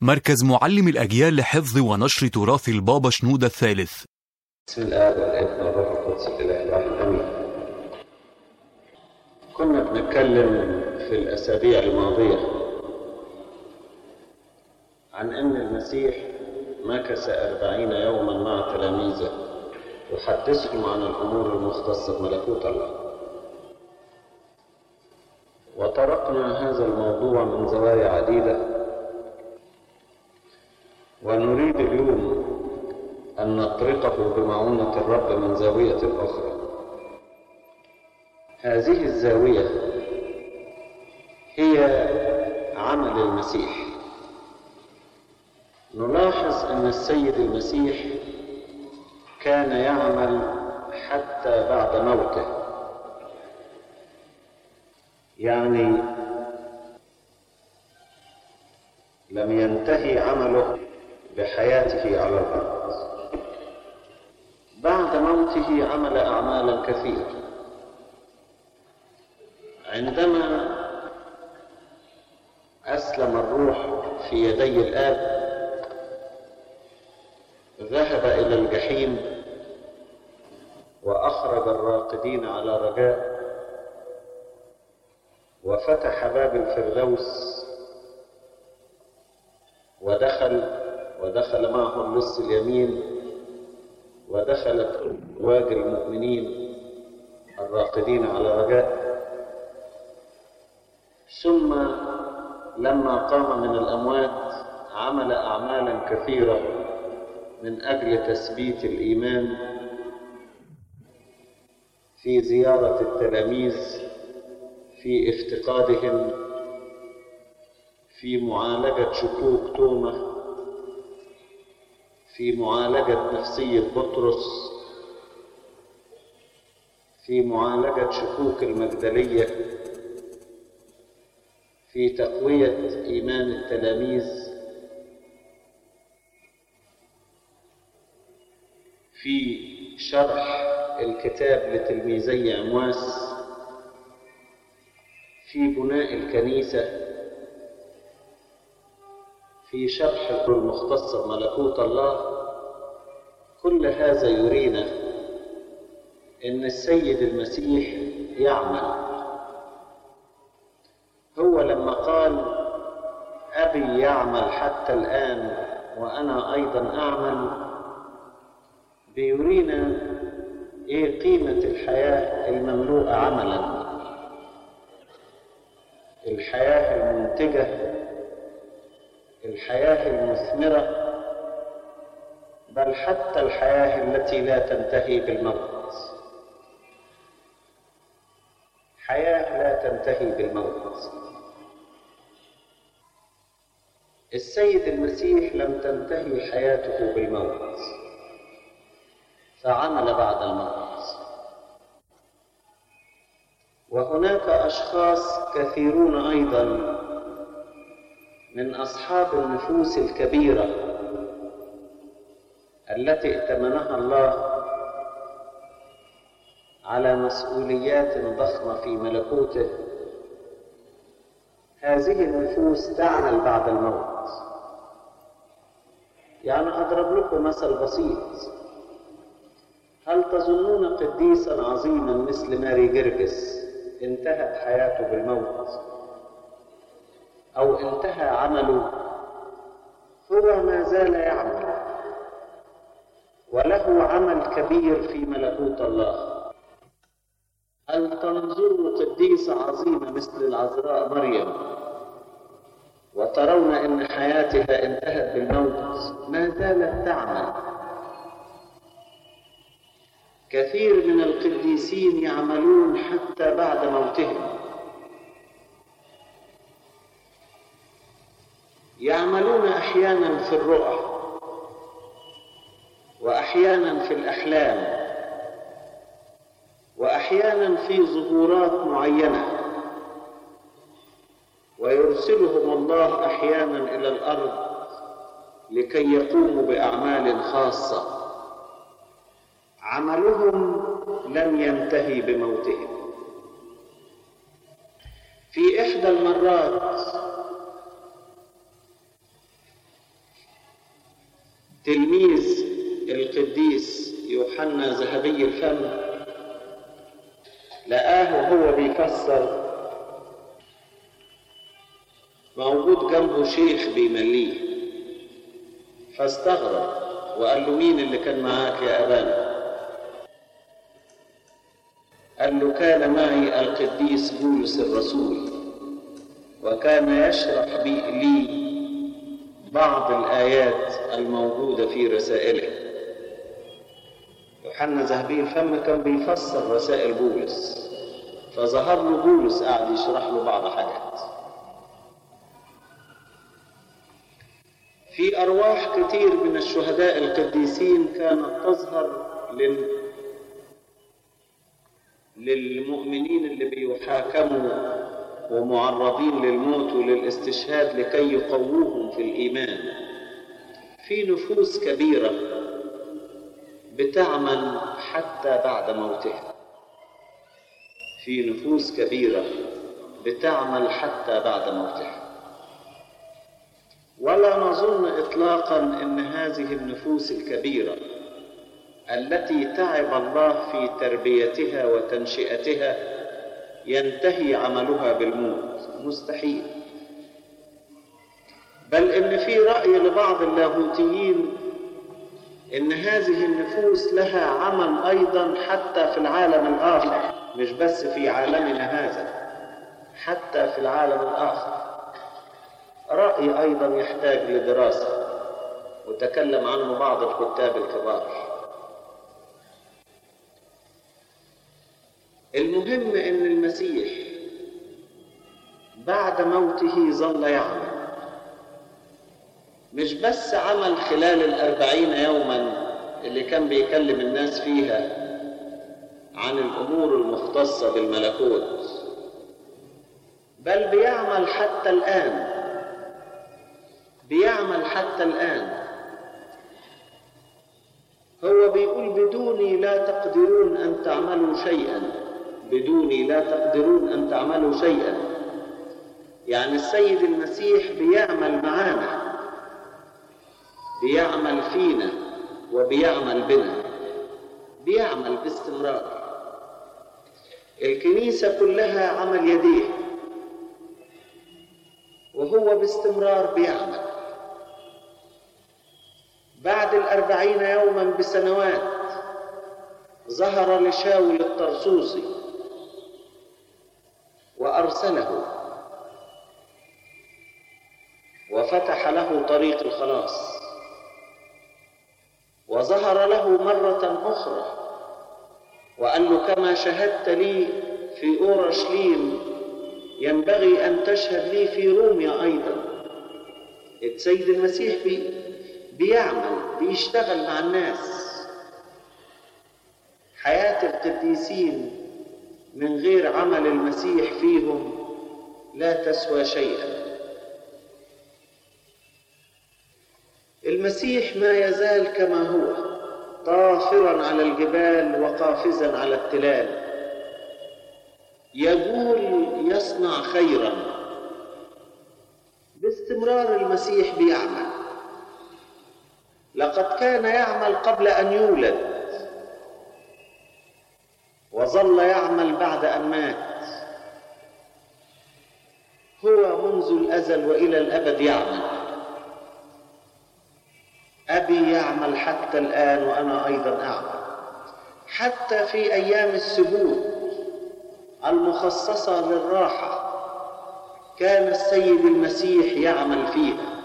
مركز معلم الأجيال لحفظ ونشر تراث البابا شنودة الثالث بسم الله والابن والروح القدس الاله الواحد امين كنا بنتكلم في الاسابيع الماضيه عن ان المسيح مكث أربعين يوما مع تلاميذه يحدثهم عن الامور المختصه بملكوت الله وطرقنا هذا الموضوع من زوايا عديده ونريد اليوم أن نطرقه بمعونة الرب من زاوية أخرى هذه الزاوية هي عمل المسيح نلاحظ أن السيد المسيح كان يعمل حتى بعد موته يعني لم ينتهي عمله بحياته على الأرض بعد موته عمل أعمالا كثيرة عندما أسلم الروح في يدي الآب ذهب إلى الجحيم وأخرج الراقدين على رجاء وفتح باب الفردوس ودخل ودخل معه اللص اليمين ودخلت أزواج المؤمنين الراقدين على رجاء ثم لما قام من الأموات عمل أعمالا كثيرة من أجل تثبيت الإيمان في زيارة التلاميذ في افتقادهم في معالجة شكوك تومه في معالجة نفسية بطرس في معالجة شكوك المجدلية في تقوية إيمان التلاميذ في شرح الكتاب لتلميذي عمواس في بناء الكنيسة في شرح المختص بملكوت الله كل هذا يرينا ان السيد المسيح يعمل هو لما قال ابي يعمل حتى الان وانا ايضا اعمل بيرينا ايه قيمه الحياه المملوءه عملا الحياه المنتجه الحياة المثمرة بل حتى الحياة التي لا تنتهي بالموت حياة لا تنتهي بالموت السيد المسيح لم تنتهي حياته بالموت فعمل بعد الموت وهناك أشخاص كثيرون أيضا من أصحاب النفوس الكبيرة التي ائتمنها الله على مسؤوليات ضخمة في ملكوته هذه النفوس تعمل بعد الموت يعني أضرب لكم مثل بسيط هل تظنون قديسا عظيما مثل ماري جرجس انتهت حياته بالموت أو انتهى عمله هو ما زال يعمل وله عمل كبير في ملكوت الله هل تنظروا قديسة عظيمة مثل العذراء مريم وترون أن حياتها انتهت بالموت ما زالت تعمل كثير من القديسين يعملون حتى بعد موتهم يعملون احيانا في الرؤى واحيانا في الاحلام واحيانا في ظهورات معينه ويرسلهم الله احيانا الى الارض لكي يقوموا باعمال خاصه عملهم لم ينتهي بموتهم في احدى المرات تلميذ القديس يوحنا ذهبي الفم لقاه وهو بيفسر موجود جنبه شيخ بيمليه فاستغرب وقال له مين اللي كان معاك يا أبانا قال له كان معي القديس بولس الرسول وكان يشرح بي لي بعض الآيات الموجودة في رسائله يوحنا ذهبي الفم كان بيفسر رسائل بولس فظهر له بولس قاعد يشرح له بعض حاجات في أرواح كتير من الشهداء القديسين كانت تظهر لل... للمؤمنين اللي بيحاكموا ومعرضين للموت وللاستشهاد لكي يقووهم في الإيمان في نفوس كبيرة بتعمل حتى بعد موتها في نفوس كبيرة بتعمل حتى بعد موتها ولا نظن اطلاقا ان هذه النفوس الكبيره التي تعب الله في تربيتها وتنشئتها ينتهي عملها بالموت مستحيل بل ان في راي لبعض اللاهوتيين ان هذه النفوس لها عمل ايضا حتى في العالم الاخر مش بس في عالمنا هذا حتى في العالم الاخر رأي أيضا يحتاج لدراسة وتكلم عنه بعض الكتاب الكبار المهم أن المسيح بعد موته ظل يعمل مش بس عمل خلال الأربعين يوما اللي كان بيكلم الناس فيها عن الأمور المختصة بالملكوت بل بيعمل حتى الآن بيعمل حتى الآن هو بيقول بدوني لا تقدرون أن تعملوا شيئا بدوني لا تقدرون أن تعملوا شيئا يعني السيد المسيح بيعمل معانا بيعمل فينا وبيعمل بنا بيعمل باستمرار الكنيسة كلها عمل يديه وهو باستمرار بيعمل بعد الأربعين يوما بسنوات ظهر لشاول الطرسوسي وأرسله وفتح له طريق الخلاص وظهر له مرة أخرى وقال له كما شهدت لي في أورشليم ينبغي أن تشهد لي في روميا أيضا السيد المسيح بي بيعمل بيشتغل مع الناس حياة القديسين من غير عمل المسيح فيهم لا تسوى شيئا المسيح ما يزال كما هو طافرا على الجبال وقافزا على التلال يقول يصنع خيرا باستمرار المسيح بيعمل لقد كان يعمل قبل ان يولد وظل يعمل بعد ان مات هو منذ الازل والى الابد يعمل ابي يعمل حتى الان وانا ايضا اعمل حتى في ايام السبوت المخصصه للراحه كان السيد المسيح يعمل فيها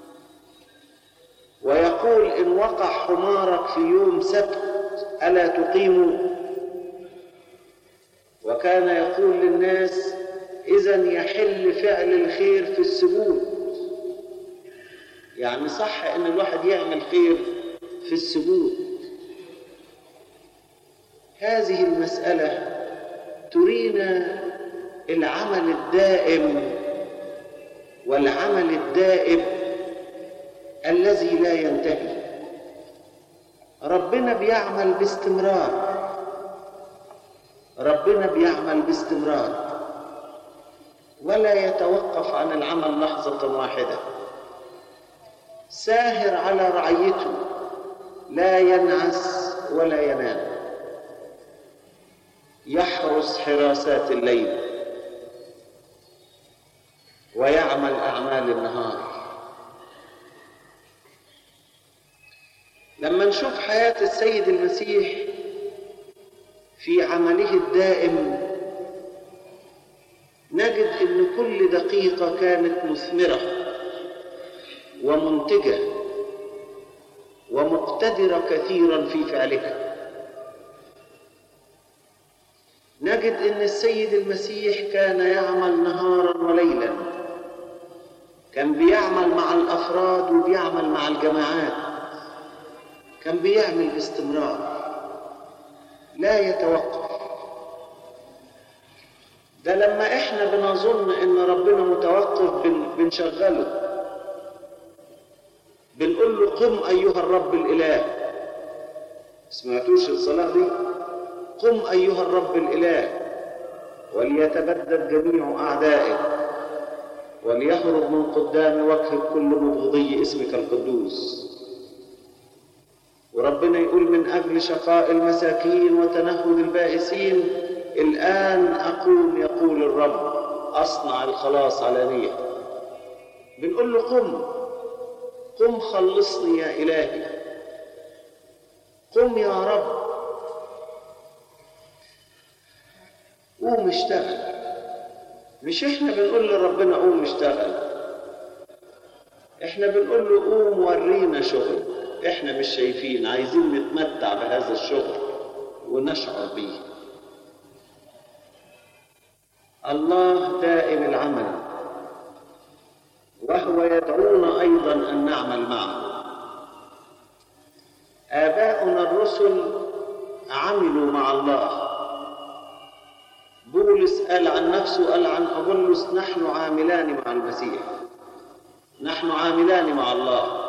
ويقول ان وقع حمارك في يوم سبت الا تقيموا وكان يقول للناس اذا يحل فعل الخير في السبوت يعني صح ان الواحد يعمل خير في السبوت هذه المساله ترينا العمل الدائم والعمل الدائب الذي لا ينتهي ربنا بيعمل باستمرار ربنا بيعمل باستمرار ولا يتوقف عن العمل لحظة واحدة ساهر على رعيته لا ينعس ولا ينام يحرس حراسات الليل ويعمل اعمال النهار لما نشوف حياه السيد المسيح في عمله الدائم نجد ان كل دقيقه كانت مثمره ومنتجه ومقتدره كثيرا في فعلها نجد ان السيد المسيح كان يعمل نهارا وليلا كان بيعمل مع الافراد وبيعمل مع الجماعات كان بيعمل باستمرار لا يتوقف ده لما احنا بنظن ان ربنا متوقف بن بنشغله بنقول له قم ايها الرب الاله سمعتوش الصلاه دي قم ايها الرب الاله وليتبدد جميع اعدائك وليهرب من قدام وجهك كل مبغضي اسمك القدوس وربنا يقول من اجل شقاء المساكين وتنهد البائسين الان اقوم يقول الرب اصنع الخلاص علانيه بنقول له قم قم خلصني يا الهي قم يا رب قوم اشتغل مش احنا بنقول لربنا قوم اشتغل احنا بنقول له قوم ورينا شغل احنا مش شايفين عايزين نتمتع بهذا الشغل ونشعر به الله دائم العمل وهو يدعونا ايضا ان نعمل معه اباؤنا الرسل عملوا مع الله بولس قال عن نفسه قال عن أبولس نحن عاملان مع المسيح نحن عاملان مع الله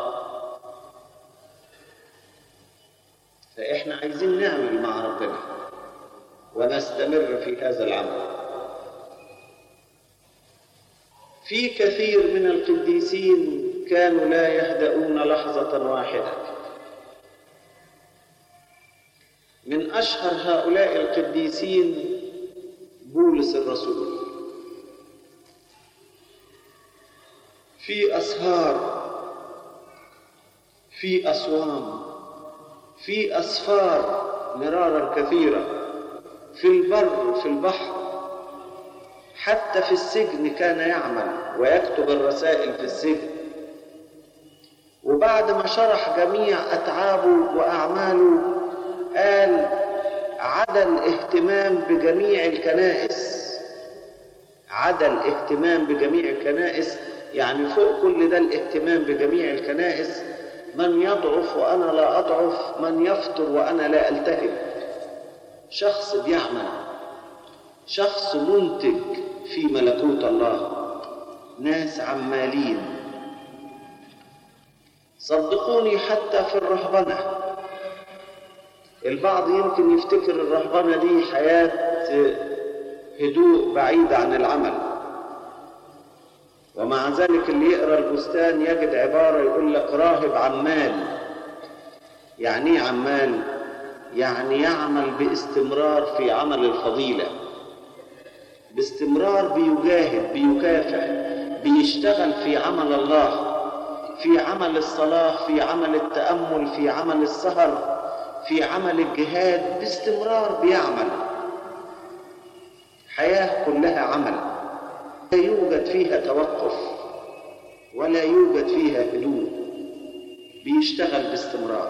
فإحنا عايزين نعمل مع ربنا ونستمر في هذا العمل في كثير من القديسين كانوا لا يهدؤون لحظة واحدة من أشهر هؤلاء القديسين بولس الرسول في أسهار في أصوام في أسفار مرارا كثيرة في البر في البحر حتى في السجن كان يعمل ويكتب الرسائل في السجن وبعد ما شرح جميع أتعابه وأعماله قال عدا الاهتمام بجميع الكنائس عدا الاهتمام بجميع الكنائس يعني فوق كل ده الاهتمام بجميع الكنائس من يضعف وانا لا اضعف من يفطر وانا لا التهب شخص بيعمل شخص منتج في ملكوت الله ناس عمالين صدقوني حتى في الرهبنه البعض يمكن يفتكر الرهبنة دي حياة هدوء بعيد عن العمل ومع ذلك اللي يقرا البستان يجد عبارة يقول لك راهب عمال يعني ايه عمال يعني يعمل باستمرار في عمل الفضيلة باستمرار بيجاهد بيكافح بيشتغل في عمل الله في عمل الصلاة في عمل التأمل في عمل السهر في عمل الجهاد باستمرار بيعمل حياة كلها عمل لا يوجد فيها توقف ولا يوجد فيها هدوء بيشتغل باستمرار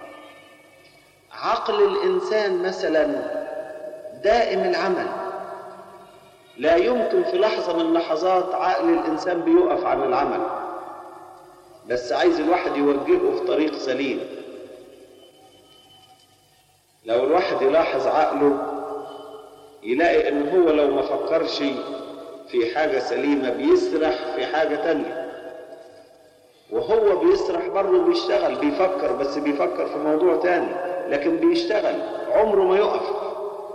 عقل الإنسان مثلا دائم العمل لا يمكن في لحظة من اللحظات عقل الإنسان بيقف عن العمل بس عايز الواحد يوجهه في طريق سليم لو الواحد يلاحظ عقله يلاقي ان هو لو ما فكرش في حاجة سليمة بيسرح في حاجة تانية وهو بيسرح برضه بيشتغل بيفكر بس بيفكر في موضوع تاني لكن بيشتغل عمره ما يقف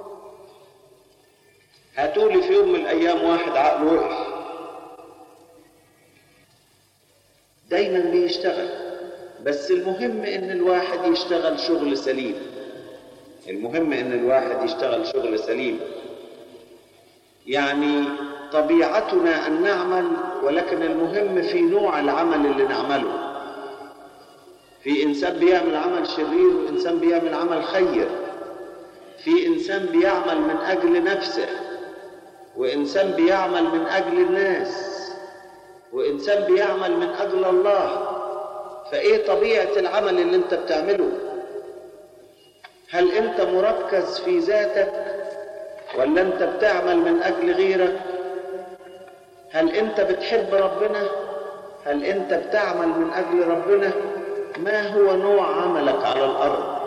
هاتولي في يوم من الايام واحد عقله وقف دايما بيشتغل بس المهم ان الواحد يشتغل شغل سليم المهم ان الواحد يشتغل شغل سليم يعني طبيعتنا ان نعمل ولكن المهم في نوع العمل اللي نعمله في انسان بيعمل عمل شرير وانسان بيعمل عمل خير في انسان بيعمل من اجل نفسه وانسان بيعمل من اجل الناس وانسان بيعمل من اجل الله فايه طبيعه العمل اللي انت بتعمله هل انت مركز في ذاتك ولا انت بتعمل من اجل غيرك هل انت بتحب ربنا هل انت بتعمل من اجل ربنا ما هو نوع عملك على الارض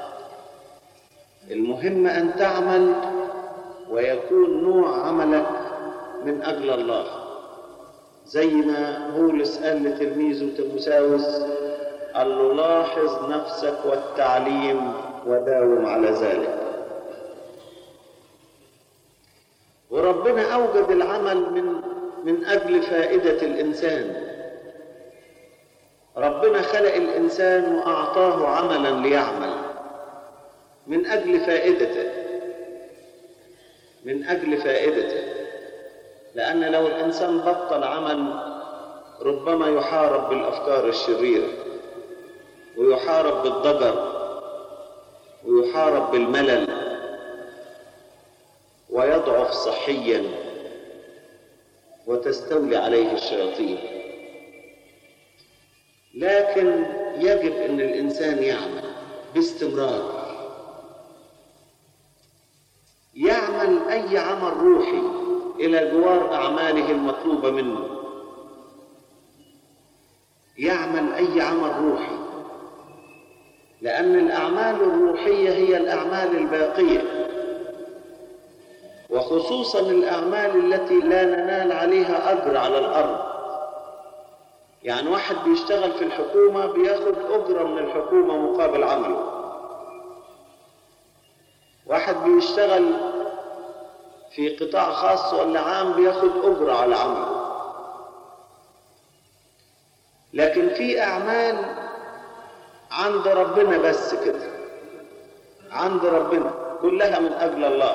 المهم ان تعمل ويكون نوع عملك من اجل الله زي ما بولس قال لتلميذه تيموساوس قال له لاحظ نفسك والتعليم وداوم على ذلك وربنا اوجد العمل من من اجل فائده الانسان ربنا خلق الانسان واعطاه عملا ليعمل من اجل فائدته من اجل فائدته لان لو الانسان بطل عمل ربما يحارب بالافكار الشريره ويحارب بالضجر ويحارب بالملل ويضعف صحيا وتستولي عليه الشياطين لكن يجب ان الانسان يعمل باستمرار يعمل اي عمل روحي الى جوار اعماله المطلوبه منه يعمل اي عمل روحي لان الاعمال الروحيه هي الاعمال الباقيه وخصوصا الاعمال التي لا ننال عليها اجر على الارض يعني واحد بيشتغل في الحكومه بياخد اجره من الحكومه مقابل عمله واحد بيشتغل في قطاع خاص ولا عام بياخد اجره على عمله لكن في اعمال عند ربنا بس كده عند ربنا كلها من اجل الله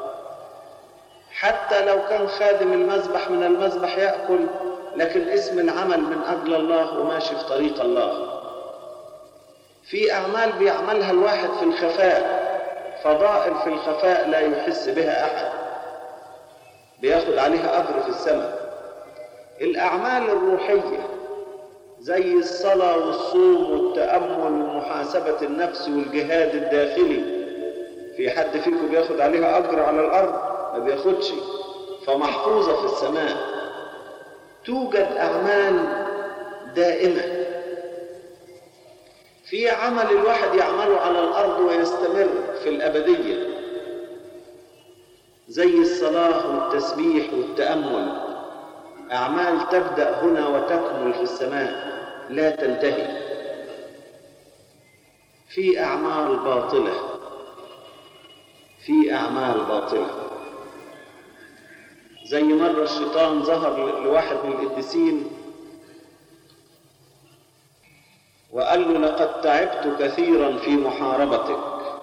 حتى لو كان خادم المذبح من المذبح ياكل لكن اسم العمل من اجل الله وماشي في طريق الله في اعمال بيعملها الواحد في الخفاء فضائل في الخفاء لا يحس بها احد بياخد عليها اجر في السماء الاعمال الروحيه زي الصلاه والصوم والتامل ومحاسبه النفس والجهاد الداخلي في حد فيكم بياخد عليها اجر على الارض ما بياخدش فمحفوظه في السماء توجد اعمال دائمه في عمل الواحد يعمله على الارض ويستمر في الابديه زي الصلاه والتسبيح والتامل اعمال تبدا هنا وتكمل في السماء لا تنتهي في اعمال باطله في اعمال باطله زي مره الشيطان ظهر لواحد من القديسين وقال له لقد تعبت كثيرا في محاربتك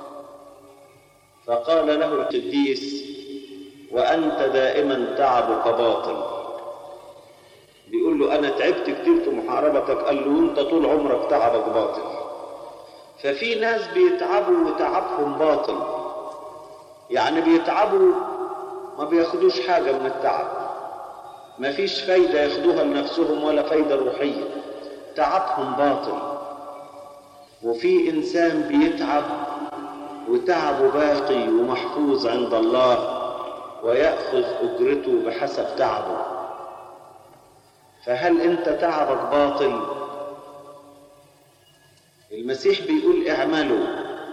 فقال له القديس وانت دائما تعبك باطل بيقول له انا تعبت كتير في محاربتك قال له انت طول عمرك تعبك باطل ففي ناس بيتعبوا وتعبهم باطل يعني بيتعبوا ما بياخدوش حاجه من التعب ما فيش فايده ياخدوها لنفسهم ولا فايده روحيه تعبهم باطل وفي انسان بيتعب وتعبه باقي ومحفوظ عند الله وياخذ اجرته بحسب تعبه فهل انت تعبك باطل المسيح بيقول اعملوا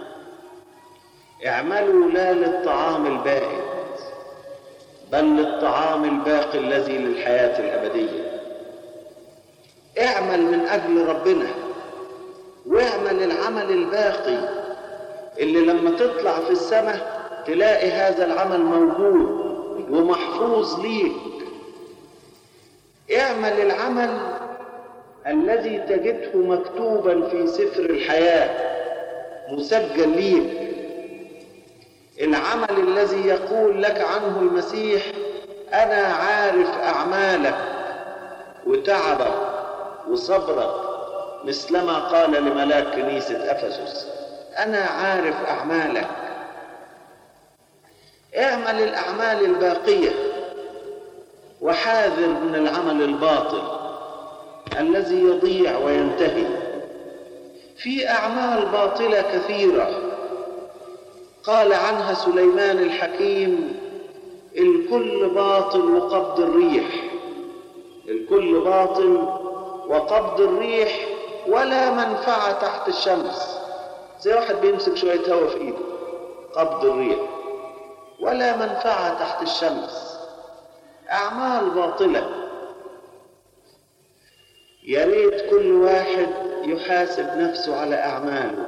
اعملوا لا للطعام البائد بل للطعام الباقي الذي للحياه الابديه اعمل من اجل ربنا واعمل العمل الباقي اللي لما تطلع في السماء تلاقي هذا العمل موجود ومحفوظ ليك اعمل العمل الذي تجده مكتوبا في سفر الحياة مسجل ليك العمل الذي يقول لك عنه المسيح أنا عارف أعمالك وتعبك وصبرك مثلما قال لملاك كنيسة أفسس أنا عارف أعمالك اعمل الأعمال الباقية وحاذر من العمل الباطل الذي يضيع وينتهي في أعمال باطلة كثيرة قال عنها سليمان الحكيم الكل باطل وقبض الريح الكل باطل وقبض الريح ولا منفعة تحت الشمس زي واحد بيمسك شوية هوا في ايده قبض الريح ولا منفعة تحت الشمس أعمال باطلة يا ريت كل واحد يحاسب نفسه على أعماله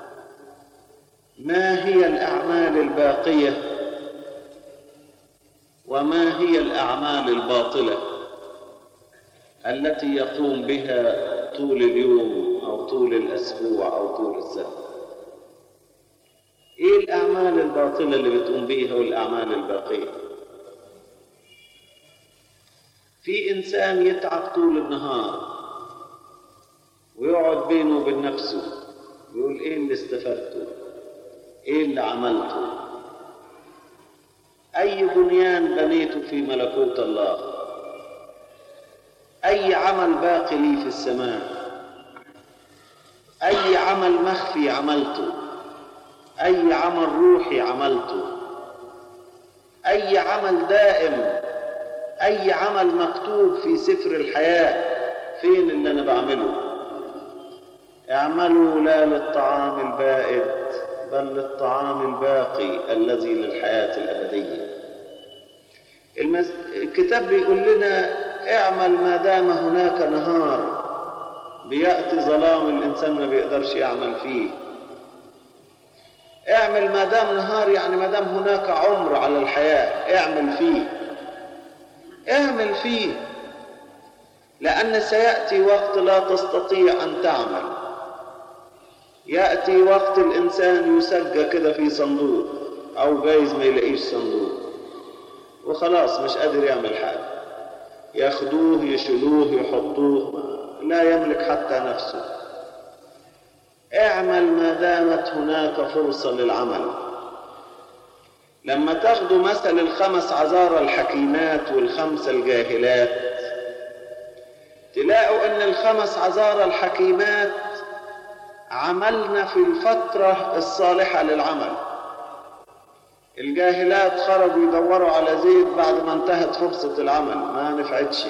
ما هي الأعمال الباقية وما هي الأعمال الباطلة التي يقوم بها طول اليوم أو طول الأسبوع أو طول السنة إيه الأعمال الباطلة اللي بتقوم بيها والأعمال الباقية في إنسان يتعب طول النهار ويقعد بينه وبين نفسه يقول إيه اللي استفدته إيه اللي عملته أي بنيان بنيته في ملكوت الله أي عمل باقي لي في السماء أي عمل مخفي عملته أي عمل روحي عملته أي عمل دائم أي عمل مكتوب في سفر الحياة فين اللي أنا بعمله اعملوا لا للطعام البائد بل للطعام الباقي الذي للحياة الأبدية المس... الكتاب بيقول لنا اعمل ما دام هناك نهار بيأتي ظلام الإنسان ما بيقدرش يعمل فيه اعمل ما دام نهار يعني ما دام هناك عمر على الحياة اعمل فيه اعمل فيه لأن سيأتي وقت لا تستطيع أن تعمل يأتي وقت الإنسان يسجى كده في صندوق أو جايز ما يلاقيش صندوق وخلاص مش قادر يعمل حاجة ياخدوه يشيلوه يحطوه لا يملك حتى نفسه اعمل ما دامت هناك فرصة للعمل لما تاخدوا مثل الخمس عذارى الحكيمات والخمسة الجاهلات تلاقوا ان الخمس عذارى الحكيمات عملنا في الفترة الصالحة للعمل الجاهلات خرجوا يدوروا على زيت بعد ما انتهت فرصة العمل ما نفعتش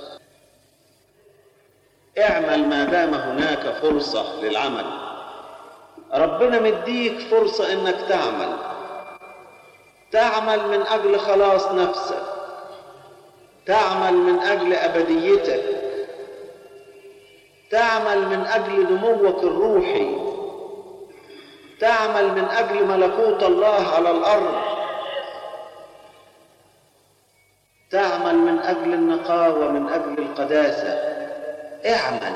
اعمل ما دام هناك فرصة للعمل ربنا مديك فرصة انك تعمل تعمل من اجل خلاص نفسك تعمل من اجل ابديتك تعمل من اجل نموك الروحي تعمل من اجل ملكوت الله على الارض تعمل من اجل النقاوه من اجل القداسه اعمل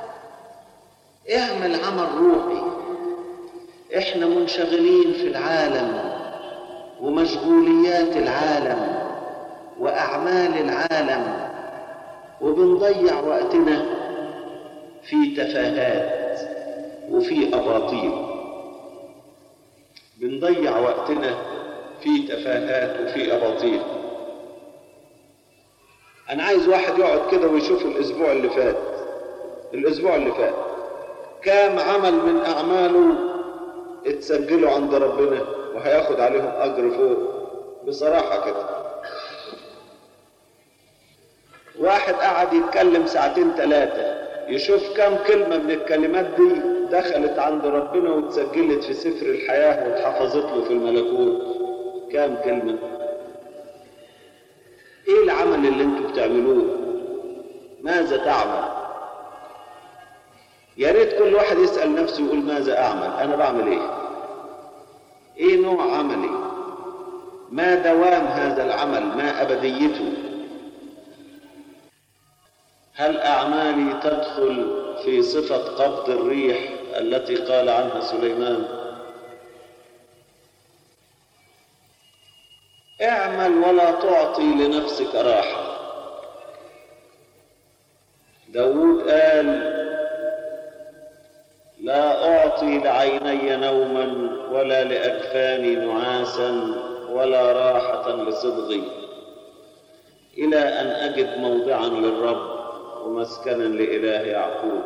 اعمل عمل روحي احنا منشغلين في العالم ومشغوليات العالم واعمال العالم وبنضيع وقتنا في تفاهات وفي اباطيل بنضيع وقتنا في تفاهات وفي اباطيل انا عايز واحد يقعد كده ويشوف الاسبوع اللي فات الاسبوع اللي فات كام عمل من اعماله اتسجلوا عند ربنا وهياخد عليهم اجر فوق بصراحه كده واحد قعد يتكلم ساعتين ثلاثه يشوف كم كلمة من الكلمات دي دخلت عند ربنا واتسجلت في سفر الحياة واتحفظت له في الملكوت كم كلمة ايه العمل اللي انتوا بتعملوه ماذا تعمل يا ريت كل واحد يسأل نفسه يقول ماذا اعمل انا بعمل ايه ايه نوع عملي ما دوام هذا العمل ما ابديته هل أعمالي تدخل في صفة قبض الريح التي قال عنها سليمان اعمل ولا تعطي لنفسك راحة داود قال لا أعطي لعيني نوما ولا لأكفاني نعاسا ولا راحة لصدغي إلى أن أجد موضعا للرب ومسكنا لإله يعقوب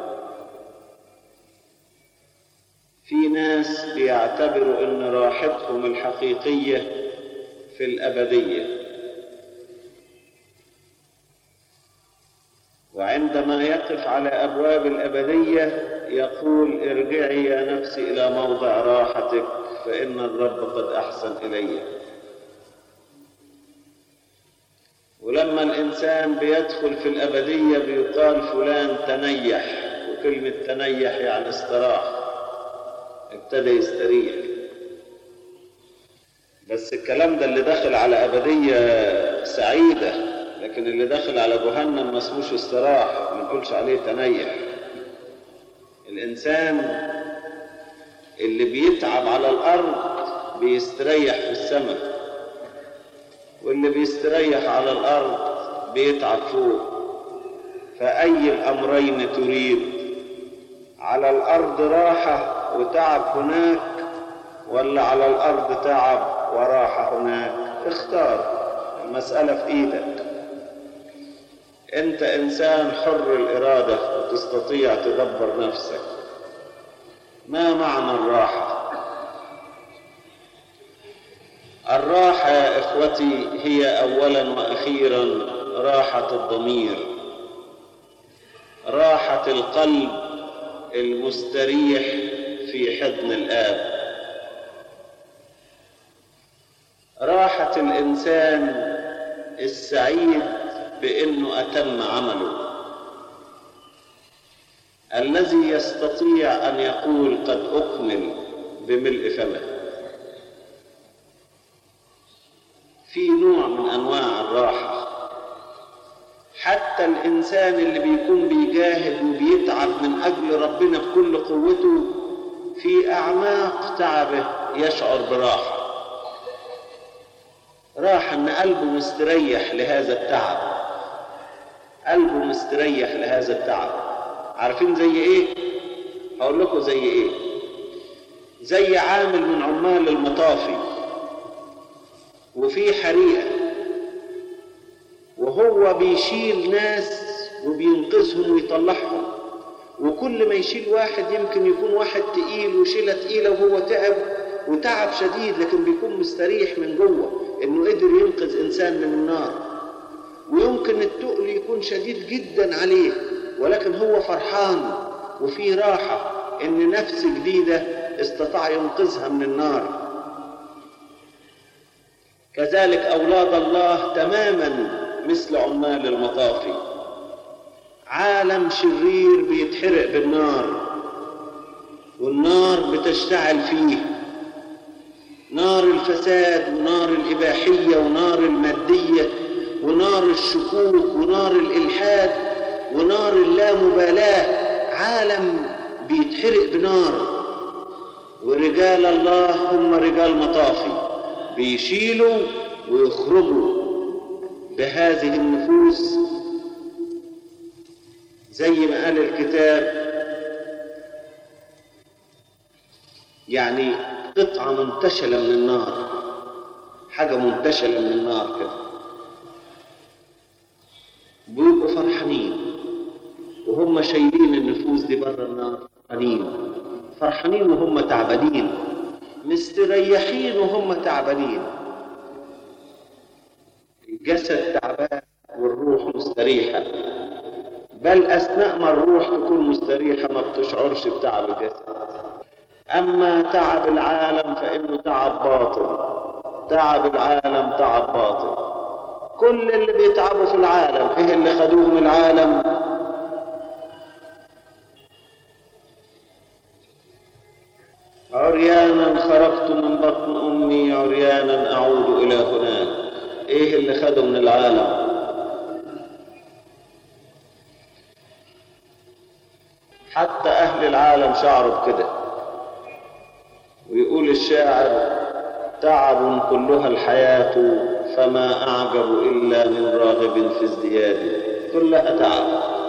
في ناس بيعتبروا أن راحتهم الحقيقية في الأبدية وعندما يقف على أبواب الأبدية يقول ارجعي يا نفسي إلى موضع راحتك فإن الرب قد أحسن إلي ولما الإنسان بيدخل في الأبدية بيقال فلان تنيح وكلمة تنيح يعني استراح ابتدى يستريح بس الكلام ده اللي داخل على أبدية سعيدة لكن اللي داخل على جهنم ما اسموش استراح ما نقولش عليه تنيح الإنسان اللي بيتعب على الأرض بيستريح في السماء واللي بيستريح على الأرض بيتعب فوق فأي الأمرين تريد على الأرض راحة وتعب هناك ولا على الأرض تعب وراحة هناك اختار المسألة في إيدك أنت إنسان حر الإرادة وتستطيع تدبر نفسك ما معنى الراحة الراحة يا إخوتي هي أولا وأخيرا راحة الضمير راحة القلب المستريح في حضن الآب راحة الإنسان السعيد بأنه أتم عمله الذي يستطيع أن يقول قد أكمل بملء فمه في نوع من أنواع الراحة حتى الإنسان اللي بيكون بيجاهد وبيتعب من أجل ربنا بكل قوته في أعماق تعبه يشعر براحة راحة إن قلبه مستريح لهذا التعب قلبه مستريح لهذا التعب عارفين زي إيه؟ هقول لكم زي إيه؟ زي عامل من عمال المطافي وفي حريقة وهو بيشيل ناس وبينقذهم ويطلعهم وكل ما يشيل واحد يمكن يكون واحد تقيل وشيلة تقيلة وهو تعب وتعب شديد لكن بيكون مستريح من جوه انه قدر ينقذ انسان من النار ويمكن التقل يكون شديد جدا عليه ولكن هو فرحان وفي راحة ان نفس جديدة استطاع ينقذها من النار كذلك أولاد الله تماما مثل عمال المطافي عالم شرير بيتحرق بالنار والنار بتشتعل فيه نار الفساد ونار الإباحية ونار المادية ونار الشكوك ونار الإلحاد ونار اللامبالاة عالم بيتحرق بنار ورجال الله هم رجال مطافي بيشيلوا ويخرجوا بهذه النفوس زي ما قال الكتاب يعني قطعة منتشلة من النار حاجة منتشلة من النار كده بيبقوا فرحانين وهم شايلين النفوس دي بره النار فرحانين فرحانين وهم تعبانين مستريحين وهم تعبانين الجسد تعبان والروح مستريحة بل أثناء ما الروح تكون مستريحة ما بتشعرش بتعب الجسد أما تعب العالم فإنه تعب باطل تعب العالم تعب باطل كل اللي بيتعبوا في العالم ايه اللي خدوه من العالم عريانا خرجت من بطن امي عريانا اعود الى هناك ايه اللي خده من العالم حتى أهل العالم شعروا بكده ويقول الشاعر تعب كلها الحياة فما أعجب إلا من راغب في ازدياده كلها تعب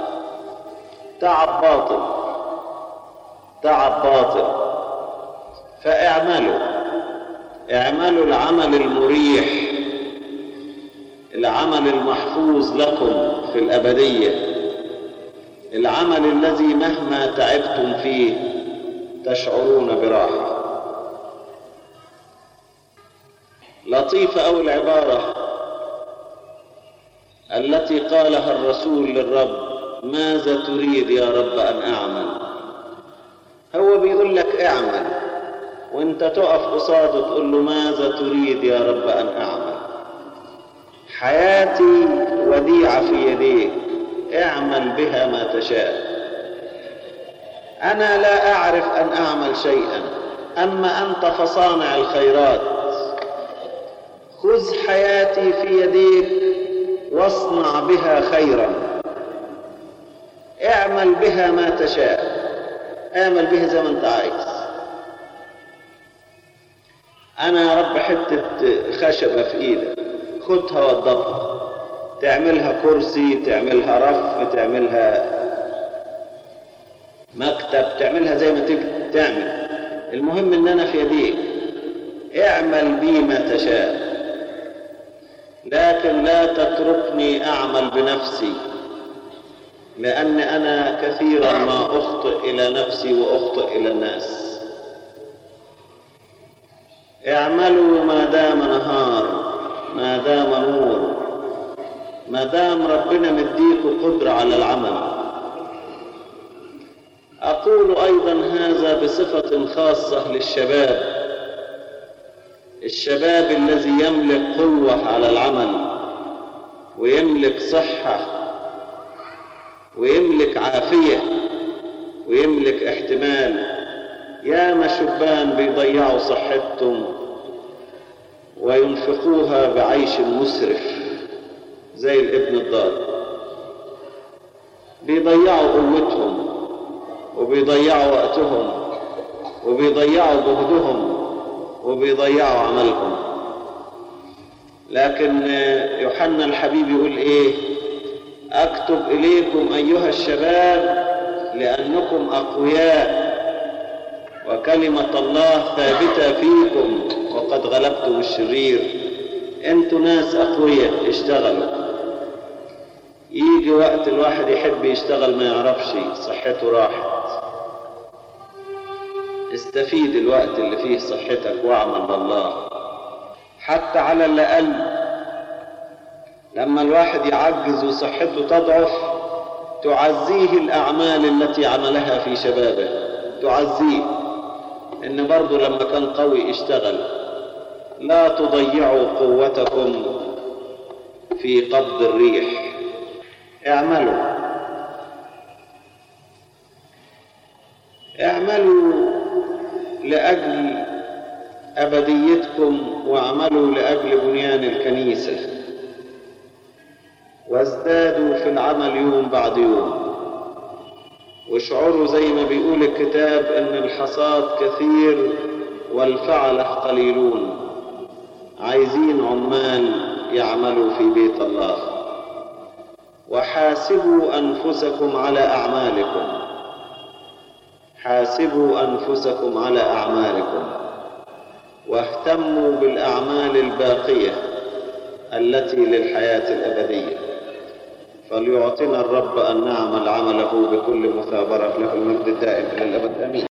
تعب باطل تعب باطل فاعملوا اعملوا العمل المريح العمل المحفوظ لكم في الأبدية العمل الذي مهما تعبتم فيه تشعرون براحة لطيفة أو العبارة التي قالها الرسول للرب ماذا تريد يا رب أن أعمل هو بيقول لك اعمل وانت تقف قصاده تقول له ماذا تريد يا رب أن أعمل حياتي وديعة في يديك اعمل بها ما تشاء أنا لا أعرف أن أعمل شيئا أما أنت فصانع الخيرات خذ حياتي في يديك واصنع بها خيرا اعمل بها ما تشاء اعمل بها زي ما انت عايز انا يا رب حتة خشبة في ايدك خدها وضبها تعملها كرسي تعملها رف تعملها مكتب تعملها زي ما تبي تعمل المهم ان انا في يديك اعمل بي ما تشاء لكن لا تتركني اعمل بنفسي لان انا كثيرا ما اخطئ الى نفسي واخطئ الى الناس اعملوا ما دام نهار ما دام نور ما دام ربنا مديكوا قدرة على العمل أقول أيضا هذا بصفة خاصة للشباب الشباب الذي يملك قوة على العمل ويملك صحة ويملك عافية ويملك احتمال ياما شبان بيضيعوا صحتهم وينفقوها بعيش مسرف زي الابن الضال بيضيعوا قوتهم وبيضيعوا وقتهم وبيضيعوا جهدهم وبيضيعوا عملهم لكن يوحنا الحبيب يقول ايه اكتب اليكم ايها الشباب لانكم اقوياء وكلمه الله ثابته فيكم وقد غلبتم الشرير انتوا ناس اقوياء اشتغلوا يجي وقت الواحد يحب يشتغل ما يعرفش صحته راحت استفيد الوقت اللي فيه صحتك واعمل لله حتى على الأقل لما الواحد يعجز وصحته تضعف تعزيه الأعمال التي عملها في شبابه تعزيه إن برضه لما كان قوي اشتغل لا تضيعوا قوتكم في قبض الريح اعملوا اعملوا لأجل أبديتكم واعملوا لأجل بنيان الكنيسة وازدادوا في العمل يوم بعد يوم واشعروا زي ما بيقول الكتاب ان الحصاد كثير والفعلة قليلون عايزين عمال يعملوا في بيت الله وحاسبوا انفسكم على اعمالكم حاسبوا انفسكم على اعمالكم واهتموا بالاعمال الباقيه التي للحياه الابديه فليعطنا الرب ان نعمل عمله بكل مثابره له المجد الدائم الى الابد امين